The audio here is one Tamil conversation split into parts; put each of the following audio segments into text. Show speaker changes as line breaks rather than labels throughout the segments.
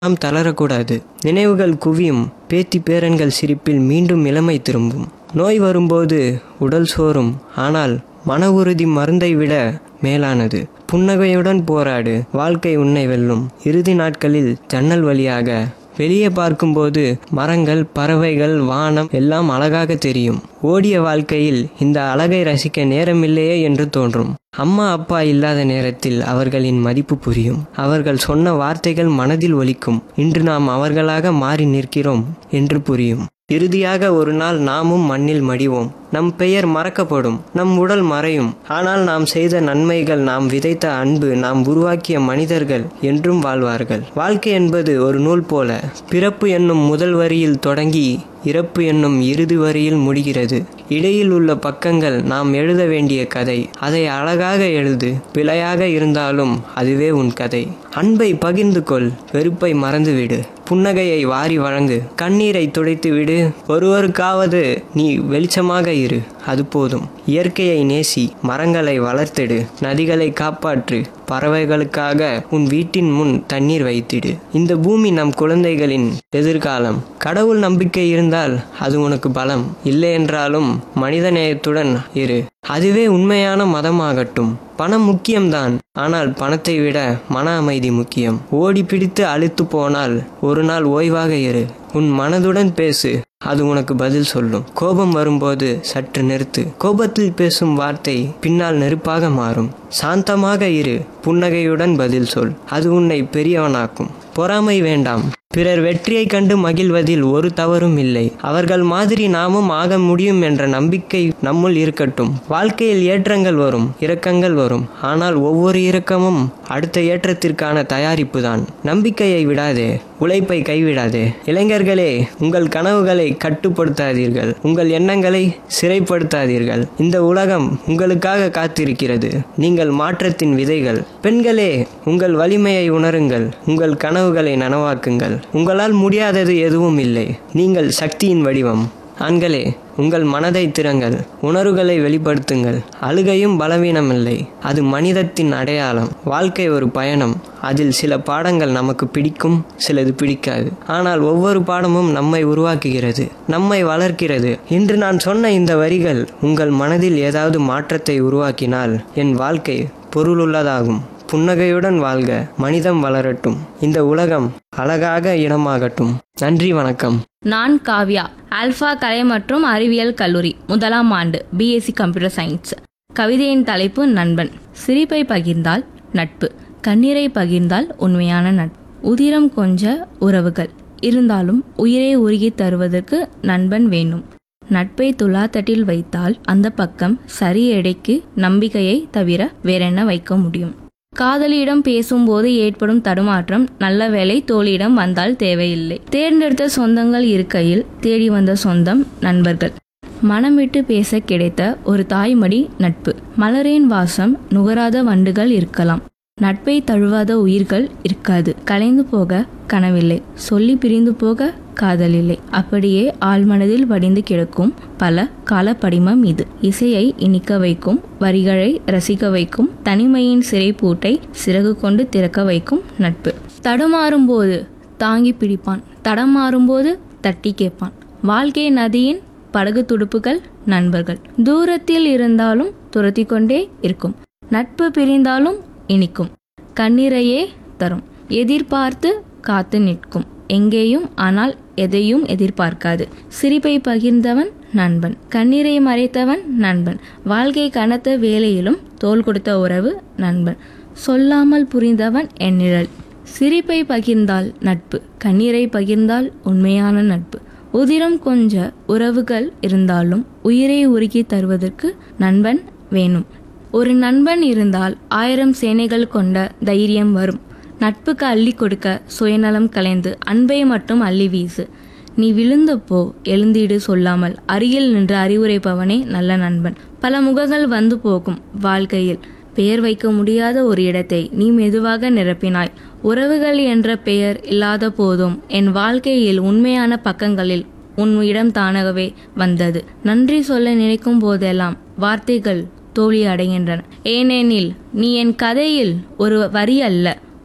நாம் தளரக்கூடாது நினைவுகள் குவியும் பேத்தி பேரன்கள் சிரிப்பில் மீண்டும் இளமை திரும்பும் நோய் வரும்போது உடல் சோறும் ஆனால் மன உறுதி மருந்தை விட மேலானது புன்னகையுடன் போராடு வாழ்க்கை உன்னை வெல்லும் இறுதி நாட்களில் ஜன்னல் வழியாக வெளியே பார்க்கும்போது மரங்கள் பறவைகள் வானம் எல்லாம் அழகாக தெரியும் ஓடிய வாழ்க்கையில் இந்த அழகை ரசிக்க நேரமில்லையே என்று தோன்றும் அம்மா அப்பா இல்லாத நேரத்தில் அவர்களின் மதிப்பு புரியும் அவர்கள் சொன்ன வார்த்தைகள் மனதில் ஒலிக்கும் இன்று நாம் அவர்களாக மாறி நிற்கிறோம் என்று புரியும் இறுதியாக ஒரு நாள் நாமும் மண்ணில் மடிவோம் நம் பெயர் மறக்கப்படும் நம் உடல் மறையும் ஆனால் நாம் செய்த நன்மைகள் நாம் விதைத்த அன்பு நாம் உருவாக்கிய மனிதர்கள் என்றும் வாழ்வார்கள் வாழ்க்கை என்பது ஒரு நூல் போல பிறப்பு என்னும் முதல் வரியில் தொடங்கி இறப்பு என்னும் இறுதி வரியில் முடிகிறது இடையில் உள்ள பக்கங்கள் நாம் எழுத வேண்டிய கதை அதை அழகாக எழுது பிழையாக இருந்தாலும் அதுவே உன் கதை அன்பை பகிர்ந்து கொள் வெறுப்பை மறந்துவிடு புன்னகையை வாரி வழங்கு கண்ணீரை துடைத்து விடு ஒருவருக்காவது நீ வெளிச்சமாக இரு அது போதும் இயற்கையை நேசி மரங்களை வளர்த்திடு நதிகளை காப்பாற்று பறவைகளுக்காக உன் வீட்டின் முன் தண்ணீர் வைத்திடு இந்த பூமி நம் குழந்தைகளின் எதிர்காலம் கடவுள் நம்பிக்கை இருந்தால் அது உனக்கு பலம் இல்லை என்றாலும் மனிதநேயத்துடன் இரு அதுவே உண்மையான மதமாகட்டும் பணம் முக்கியம்தான் ஆனால் பணத்தை விட மன அமைதி முக்கியம் ஓடி பிடித்து அழுத்து போனால் ஒரு நாள் ஓய்வாக இரு உன் மனதுடன் பேசு அது உனக்கு பதில் சொல்லும் கோபம் வரும்போது சற்று நிறுத்து கோபத்தில் பேசும் வார்த்தை பின்னால் நெருப்பாக மாறும் சாந்தமாக இரு புன்னகையுடன் பதில் சொல் அது உன்னை பெரியவனாக்கும் பொறாமை வேண்டாம் பிறர் வெற்றியை கண்டு மகிழ்வதில் ஒரு தவறும் இல்லை அவர்கள் மாதிரி நாமும் ஆக முடியும் என்ற நம்பிக்கை நம்முள் இருக்கட்டும் வாழ்க்கையில் ஏற்றங்கள் வரும் இரக்கங்கள் வரும் ஆனால் ஒவ்வொரு இரக்கமும் அடுத்த ஏற்றத்திற்கான தயாரிப்பு தான் நம்பிக்கையை விடாதே உழைப்பை கைவிடாதே இளைஞர்களே உங்கள் கனவுகளை கட்டுப்படுத்தாதீர்கள் உங்கள் எண்ணங்களை சிறைப்படுத்தாதீர்கள் இந்த உலகம் உங்களுக்காக காத்திருக்கிறது நீங்கள் மாற்றத்தின் விதைகள் பெண்களே உங்கள் வலிமையை உணருங்கள் உங்கள் கனவுகளை நனவாக்குங்கள் உங்களால் முடியாதது எதுவும் இல்லை நீங்கள் சக்தியின் வடிவம் ஆண்களே உங்கள் மனதை திறங்கள் உணர்வுகளை வெளிப்படுத்துங்கள் அழுகையும் பலவீனமில்லை அது மனிதத்தின் அடையாளம் வாழ்க்கை ஒரு பயணம் அதில் சில பாடங்கள் நமக்கு பிடிக்கும் சிலது பிடிக்காது ஆனால் ஒவ்வொரு பாடமும் நம்மை உருவாக்குகிறது நம்மை வளர்க்கிறது இன்று நான் சொன்ன இந்த வரிகள் உங்கள் மனதில் ஏதாவது மாற்றத்தை உருவாக்கினால் என் வாழ்க்கை பொருளுள்ளதாகும் புன்னகையுடன் வாழ்க மனிதம் வளரட்டும் இந்த உலகம் அழகாக இடமாகட்டும் நன்றி வணக்கம்
நான் காவ்யா ஆல்ஃபா கலை மற்றும் அறிவியல் கல்லூரி முதலாம் ஆண்டு பிஎஸ்சி கம்ப்யூட்டர் சயின்ஸ் கவிதையின் தலைப்பு நண்பன் சிரிப்பை பகிர்ந்தால் நட்பு கண்ணீரை பகிர்ந்தால் உண்மையான நட்பு உதிரம் கொஞ்ச உறவுகள் இருந்தாலும் உயிரை உருகி தருவதற்கு நண்பன் வேணும் நட்பை துலாத்தட்டில் வைத்தால் அந்த பக்கம் சரி எடைக்கு நம்பிக்கையை தவிர வேறென்ன வைக்க முடியும் காதலியிடம் பேசும்போது ஏற்படும் தடுமாற்றம் நல்ல வேலை தோழியிடம் வந்தால் தேவையில்லை தேர்ந்தெடுத்த சொந்தங்கள் இருக்கையில் தேடி வந்த சொந்தம் நண்பர்கள் மனம் விட்டு பேச கிடைத்த ஒரு தாய்மடி நட்பு மலரின் வாசம் நுகராத வண்டுகள் இருக்கலாம் நட்பை தழுவாத உயிர்கள் இருக்காது கலைந்து போக கனவில்லை சொல்லி பிரிந்து போக காதலில்லை அப்படியே ஆழ்மனதில் வடிந்து கிடக்கும் பல காலப்படிமம் இது இசையை இனிக்க வைக்கும் வரிகளை ரசிக்க வைக்கும் தனிமையின் சிறைப்பூட்டை சிறகு கொண்டு திறக்க வைக்கும் நட்பு தடுமாறும்போது தாங்கி பிடிப்பான் தடமாறும்போது தட்டி கேட்பான் வாழ்க்கை நதியின் படகு துடுப்புகள் நண்பர்கள் தூரத்தில் இருந்தாலும் துரத்தி கொண்டே இருக்கும் நட்பு பிரிந்தாலும் இனிக்கும் கண்ணீரையே தரும் எதிர்பார்த்து காத்து நிற்கும் எங்கேயும் ஆனால் எதையும் எதிர்பார்க்காது சிரிப்பை பகிர்ந்தவன் நண்பன் கண்ணீரை மறைத்தவன் நண்பன் வாழ்க்கை கனத்த வேலையிலும் தோல் கொடுத்த உறவு நண்பன் சொல்லாமல் புரிந்தவன் என் நிழல் சிரிப்பை பகிர்ந்தால் நட்பு கண்ணீரை பகிர்ந்தால் உண்மையான நட்பு உதிரம் கொஞ்ச உறவுகள் இருந்தாலும் உயிரை உருக்கி தருவதற்கு நண்பன் வேணும் ஒரு நண்பன் இருந்தால் ஆயிரம் சேனைகள் கொண்ட தைரியம் வரும் நட்புக்கு அள்ளி கொடுக்க சுயநலம் கலைந்து அன்பை மட்டும் அள்ளி வீசு நீ விழுந்தப்போ எழுந்திடு சொல்லாமல் அருகில் நின்று அறிவுரைப்பவனே நல்ல நண்பன் பல முகங்கள் வந்து போகும் வாழ்க்கையில் பெயர் வைக்க முடியாத ஒரு இடத்தை நீ மெதுவாக நிரப்பினாய் உறவுகள் என்ற பெயர் இல்லாத போதும் என் வாழ்க்கையில் உண்மையான பக்கங்களில் உன் இடம் தானாகவே வந்தது நன்றி சொல்ல நினைக்கும் போதெல்லாம் வார்த்தைகள் தோல்வி அடைகின்றன ஏனெனில் நீ என் கதையில் ஒரு வரி அல்ல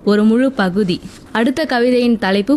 ஒரு முழு பகுதி அடுத்த கவிதையின் தலைப்பு